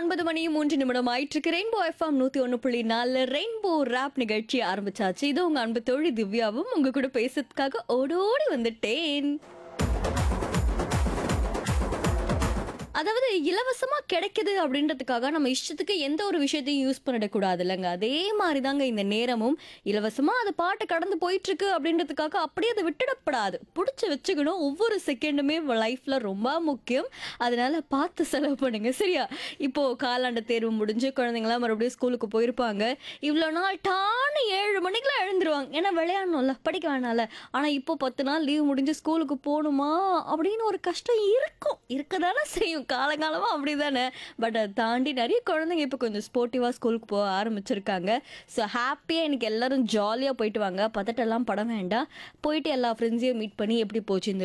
ஒன்பது மணி மூன்று நிமிடம் ஆயிட்டு இருக்கு ரெயின்போ எஃப்எம் நூத்தி ஒண்ணு புள்ளி நாலு ரெயின்போ ராப் நிகழ்ச்சி ஆரம்பிச்சாச்சு இது உங்க அன்பு தோழி திவ்யாவும் உங்க கூட பேசுறதுக்காக ஓடோடி வந்துட்டேன் அதாவது இலவசமா கிடைக்குது அப்படின்றதுக்காக நம்ம இஷ்டத்துக்கு எந்த ஒரு விஷயத்தையும் யூஸ் பண்ணிடக்கூடாது இல்லைங்க அதே மாதிரி தாங்க இந்த நேரமும் இலவசமா அது பாட்டு கடந்து போயிட்டு இருக்கு அப்படின்றதுக்காக அப்படியே அதை விட்டுடப்படாது பிடிச்சி வச்சுக்கணும் ஒவ்வொரு செகண்டுமே லைஃப்ல ரொம்ப முக்கியம் அதனால பார்த்து செலவு பண்ணுங்க சரியா இப்போ காலாண்டு தேர்வு முடிஞ்சு குழந்தைங்களாம் மறுபடியும் ஸ்கூலுக்கு போயிருப்பாங்க இவ்வளோ நாள் டான்னு ஏழு மணிக்கெல்லாம் எழுந்துருவாங்க ஏன்னா விளையாடணும்ல படிக்க வேணாம்ல ஆனா இப்போ பத்து நாள் லீவ் முடிஞ்சு ஸ்கூலுக்கு போகணுமா அப்படின்னு ஒரு கஷ்டம் இருக்கும் இருக்கதானே செய்யும் காலங்காலமா அப்படிதானே பட் அதை தாண்டி நிறைய குழந்தைங்க இப்போ கொஞ்சம் ஸ்போர்ட்டிவாக ஸ்கூலுக்கு போக ஆரம்பிச்சிருக்காங்க ஸோ ஹாப்பியாக எனக்கு எல்லாரும் ஜாலியாக போயிட்டு வாங்க பதட்டெல்லாம் பட வேண்டாம் போயிட்டு எல்லா ஃப்ரெண்ட்ஸையும் மீட் பண்ணி எப்படி போச்சு இந்த